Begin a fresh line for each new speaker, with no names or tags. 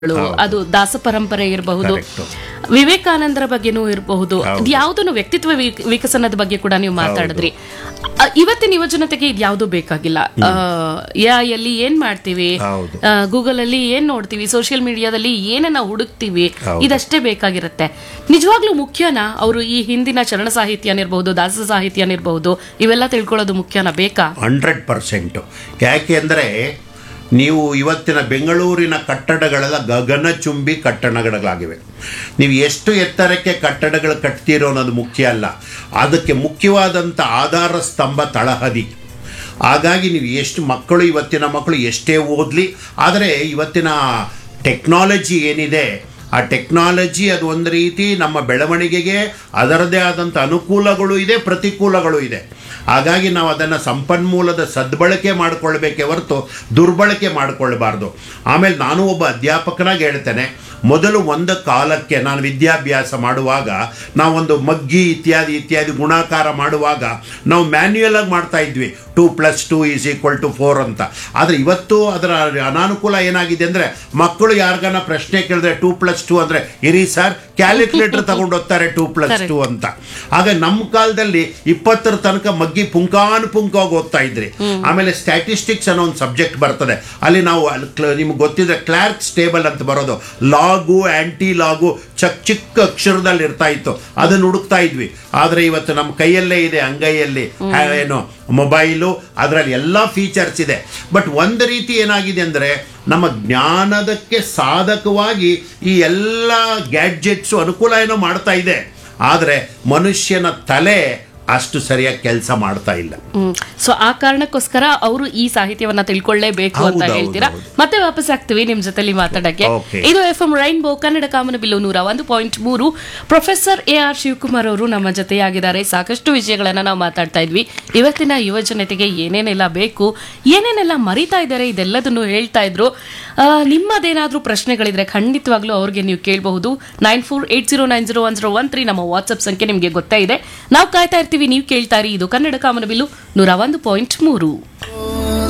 ಅದು ದಾಸ ಪರಂಪರೆ ಇರಬಹುದು
Correct.
ವಿವೇಕಾನಂದರ ಬಗ್ಗೆನೂ ಇರಬಹುದು ಯಾವ್ದನ್ನು ವ್ಯಕ್ತಿತ್ವ ವಿ- ವಿಕಸನದ ಬಗ್ಗೆ ಕೂಡ ನೀವು ಮಾತಾಡಿದ್ರಿ ಅ, ಇವತ್ತಿನ ಯುವಜನತೆಗೆ ಇದ್ಯಾವುದು ಬೇಕಾಗಿಲ್ಲ ಆ, ಯಾ ಎಲ್ಲಿ ಏನ್ ಮಾಡ್ತೀವಿ
ಹೌದು.
ಗೂಗಲ್ ಅಲ್ಲಿ ಏನ್ ನೋಡ್ತೀವಿ ಸೋಷಿಯಲ್ ಮೀಡಿಯಾದಲ್ಲಿ ಏನನ್ನ ಹುಡುಕ್ತಿವಿ
ಹೌದು.
ಇದಷ್ಟೇ ಬೇಕಾಗಿರುತ್ತೆ ನಿಜವಾಗ್ಲೂ ಮುಖ್ಯನಾ ಅವರು ಈ ಹಿಂದಿನ ಚರಣ ಸಾಹಿತ್ಯನ ಇರಬಹುದು ದಾಸ ಸಾಹಿತ್ಯನ ಇರಬಹುದು ಇವೆಲ್ಲ ತಿಳ್ಕೊಳ್ಳೋದು ಮುಖ್ಯನಾ ಬೇಕಾ
ಹಂಡ್ರೆಡ್ ಪರ್ಸೆಂಟು ಯಾಕೆ ಅಂದರೆ ನೀವು ಇವತ್ತಿನ ಬೆಂಗಳೂರಿನ ಕಟ್ಟಡಗಳೆಲ್ಲ ಗಗನಚುಂಬಿ ಕಟ್ಟಡಗಳಾಗಿವೆ ನೀವು ಎಷ್ಟು ಎತ್ತರಕ್ಕೆ ಕಟ್ಟಡಗಳು ಕಟ್ತೀರೋ ಅನ್ನೋದು ಮುಖ್ಯ ಅಲ್ಲ ಅದಕ್ಕೆ ಮುಖ್ಯವಾದಂಥ ಆಧಾರ ಸ್ತಂಭ ತಳಹದಿ ಹಾಗಾಗಿ ನೀವು ಎಷ್ಟು ಮಕ್ಕಳು ಇವತ್ತಿನ ಮಕ್ಕಳು ಎಷ್ಟೇ ಓದಲಿ ಆದರೆ ಇವತ್ತಿನ ಟೆಕ್ನಾಲಜಿ ಏನಿದೆ ಆ ಟೆಕ್ನಾಲಜಿ ಅದು ಒಂದು ರೀತಿ ನಮ್ಮ ಬೆಳವಣಿಗೆಗೆ ಅದರದೇ ಆದಂಥ ಅನುಕೂಲಗಳು ಇದೆ ಪ್ರತಿಕೂಲಗಳು ಇದೆ ಹಾಗಾಗಿ ನಾವು ಅದನ್ನು ಸಂಪನ್ಮೂಲದ ಸದ್ಬಳಕೆ ಮಾಡಿಕೊಳ್ಬೇಕೇ ಹೊರತು ದುರ್ಬಳಕೆ ಮಾಡಿಕೊಳ್ಬಾರ್ದು ಆಮೇಲೆ ನಾನು ಒಬ್ಬ ಅಧ್ಯಾಪಕನಾಗಿ ಹೇಳ್ತೇನೆ ಮೊದಲು ಒಂದು ಕಾಲಕ್ಕೆ ನಾನು ವಿದ್ಯಾಭ್ಯಾಸ ಮಾಡುವಾಗ ನಾವೊಂದು ಮಗ್ಗಿ ಇತ್ಯಾದಿ ಇತ್ಯಾದಿ ಗುಣಾಕಾರ ಮಾಡುವಾಗ ನಾವು ಮ್ಯಾನ್ಯುಯಲ್ ಆಗಿ ಮಾಡ್ತಾ ಇದ್ವಿ two plus two is equal to four ಅಂತ ಆದರೆ ಇವತ್ತು ಅದರ ಅನಾನುಕೂಲ ಏನಾಗಿದೆ ಅಂದರೆ ಮಕ್ಕಳು ಯಾರಿಗಾನ ಪ್ರಶ್ನೆ ಕೇಳಿದ್ರೆ ಟೂ ಪ್ಲಸ್ ಟೂ ಅಂದರೆ ಇರಿ ಸರ್ ಕ್ಯಾಲ್ಕುಲೇಟರ್ ತಗೊಂಡು ಹೋಗ್ತಾರೆ ಟೂ ಪ್ಲಸ್ ಟೂ ಅಂತ ಆಗ ನಮ್ಮ ಕಾಲದಲ್ಲಿ ಇಪ್ಪತ್ತರ ತನಕ ಮಗ್ಗಿ ಪುಂಕಾನು ಪುಂಕವಾಗಿ ಓದ್ತಾ ಇದ್ರಿ ಆಮೇಲೆ ಸ್ಟ್ಯಾಟಿಸ್ಟಿಕ್ಸ್ ಅನ್ನೋ ಒಂದು ಸಬ್ಜೆಕ್ಟ್ ಬರ್ತದೆ ಅಲ್ಲಿ ನಾವು ನಿಮ್ಗೆ ಗೊತ್ತಿದ್ರೆ ಕ್ಲಾರ್ಕ್ಸ್ ಟೇಬಲ್ ಅಂತ ಬರೋದು ಲಾಗು ಆಂಟಿ ಲಾಗು ಚಕ್ ಚಿಕ್ಕ ಅಕ್ಷರದಲ್ಲಿ ಇರ್ತಾ ಇತ್ತು ಅದನ್ನು ಹುಡುಕ್ತಾ ಇದ್ವಿ ಆದರೆ ಇವತ್ತು ನಮ್ಮ ಕೈಯಲ್ಲೇ ಇದೆ ಅಂಗೈಯಲ್ಲಿ ಆ, ಏನು ಮೊಬೈಲು ಅದರಲ್ಲಿ ಎಲ್ಲ ಫೀಚರ್ಸ್ ಇದೆ ಬಟ್ ಒಂದು ರೀತಿ ಏನಾಗಿದೆ ಅಂದರೆ ನಮ್ಮ ಜ್ಞಾನದಕ್ಕೆ ಸಾಧಕವಾಗಿ ಈ ಎಲ್ಲ ಗ್ಯಾಡ್ಜೆಟ್ಸು ಅನುಕೂಲ ಏನೋ ಮಾಡ್ತಾ ಇದೆ ಆದರೆ ಮನುಷ್ಯನ ತಲೆ ಅಷ್ಟು ಸರಿಯಾಗಿ ಕೆಲಸ ಮಾಡ್ತಾ ಇಲ್ಲ
ಸೊ ಆ ಕಾರಣಕ್ಕೋಸ್ಕರ ಅವರು ಈ ಸಾಹಿತ್ಯವನ್ನ ತಿಳ್ಕೊಳ್ಳೇಬೇಕು ಅಂತ
ಹೌದು, ಹೌದು,
ಹೇಳ್ತೀರಾ
ಹೌದು.
ಮತ್ತೆ ವಾಪಸ್ ಆಗ್ತೀವಿ ನಿಮ್ ಜೊತೆಲಿ ಮಾತಾಡಕ್ಕೆ
Okay.
ಇದು ಎಫ್ ಎಂ ರೈನ್ಬೋ ಕನ್ನಡ ಕಾಮನಬಿಲ್ಲು ನೂರ ಒಂದು ಪಾಯಿಂಟ್ ಮೂರು ಪ್ರೊಫೆಸರ್ ಎ ಆರ್ ಶಿವಕುಮಾರ್ ಅವರು ನಮ್ಮ ಜೊತೆಯಾಗಿದ್ದಾರೆ ಸಾಕಷ್ಟು ವಿಷಯಗಳನ್ನ ನಾವು ಮಾತಾಡ್ತಾ ಇದ್ವಿ ಇವತ್ತಿನ ಯುವ ಜನತೆಗೆ ಏನೇನೆಲ್ಲ ಬೇಕು ಏನೇನೆಲ್ಲ ಮರಿತಾ ಇದ್ದಾರೆ ಇದೆಲ್ಲದನ್ನು ಹೇಳ್ತಾ ಇದ್ರು ಆ, ನಿಮ್ಮದೇನಾದ್ರೂ ಪ್ರಶ್ನೆಗಳಿದ್ರೆ ಖಂಡಿತವಾಗ್ಲೂ ಅವ್ರಿಗೆ ನೀವು ಕೇಳಬಹುದು nine four eight zero nine zero one zero one three ನಮ್ಮ ವಾಟ್ಸ್ಆಪ್ ಸಂಖ್ಯೆ ನಿಮಗೆ ಗೊತ್ತೇ ಇದೆ ನಾವು ಕಾಯ್ತಾ ಇರ್ತೀವಿ ನೀವು ಕೇಳ್ತಾ ಇರಿ ಇದು ಕನ್ನಡ ಕಾಮನಬಿಲ್ಲು ನೂರ ಒಂದು ಪಾಯಿಂಟ್ ಮೂರು